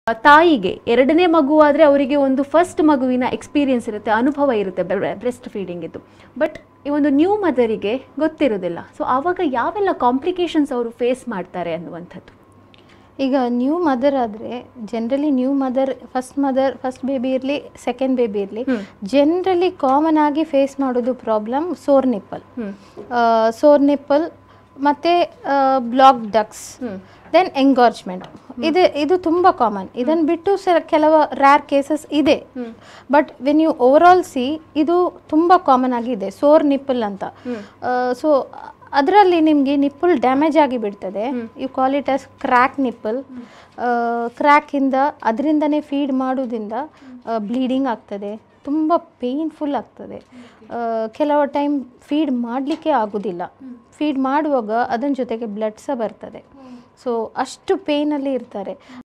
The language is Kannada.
ತಾಯಿಗೆ ಎರಡನೇ ಮಗು ಆದರೆ ಅವರಿಗೆ ಒಂದು ಫಸ್ಟ್ ಮಗುವಿನ ಎಕ್ಸ್ಪೀರಿಯನ್ಸ್ ಇರುತ್ತೆ ಅನುಭವ ಇರುತ್ತೆ ಬ್ರೆಸ್ಟ್ ಫೀಡಿಂಗ್ ಇದ್ದು ಬಟ್ ಈ ಒಂದು ನ್ಯೂ ಮದರಿಗೆ ಗೊತ್ತಿರೋದಿಲ್ಲ ಸೊ ಆವಾಗ ಯಾವೆಲ್ಲ ಕಾಂಪ್ಲಿಕೇಶನ್ಸ್ ಅವರು ಫೇಸ್ ಮಾಡ್ತಾರೆ ಅನ್ನುವಂಥದ್ದು ಈಗ ನ್ಯೂ ಮದರ್ ಆದರೆ generally new mother first mother first baby ಇರಲಿ ಸೆಕೆಂಡ್ ಬೇಬಿ ಇರಲಿ ಹ್ಮ್. ಜನರಲಿ ಕಾಮನ್ ಆಗಿ ಫೇಸ್ ಮಾಡೋದು problem sore nipple hmm. Sore nipple ಮತ್ತು block ducts hmm. Then engorgement ಇದು ಇದು ತುಂಬ ಕಾಮನ್ ಇದನ್ನು ಬಿಟ್ಟು ಸರ್ ಕೆಲವು ರ್ಯಾರ್ ಕೇಸಸ್ ಇದೆ hmm. But when you overall see ಇದು ತುಂಬ ಕಾಮನ್ ಆಗಿದೆ ಸೋರ್ ನಿಪ್ಪಲ್ ಅಂತ ಹ್ಮ್. ಸೊ ಅದರಲ್ಲಿ ನಿಮಗೆ ನಿಪ್ಪಲ್ ಡ್ಯಾಮೇಜ್ ಆಗಿ ಬಿಡ್ತದೆ you call it as crack nipple ಕ್ರ್ಯಾಕಿಂದ ಅದರಿಂದನೇ ಫೀಡ್ ಮಾಡೋದ್ರಿಂದ ಬ್ಲೀಡಿಂಗ್ ಆಗ್ತದೆ ತುಂಬ ಪೇಯ್ನ್ಫುಲ್ ಆಗ್ತದೆ ಆ, ಕೆಲವು ಟೈಮ್ ಫೀಡ್ ಮಾಡಲಿಕ್ಕೆ ಆಗೋದಿಲ್ಲ ಫೀಡ್ ಮಾಡುವಾಗ ಅದರ ಜೊತೆಗೆ ಬ್ಲಡ್ ಸಹ ಬರ್ತದೆ ಸೊ ಅಷ್ಟು ಪೇಯ್ನಲ್ಲಿ ಇರ್ತಾರೆ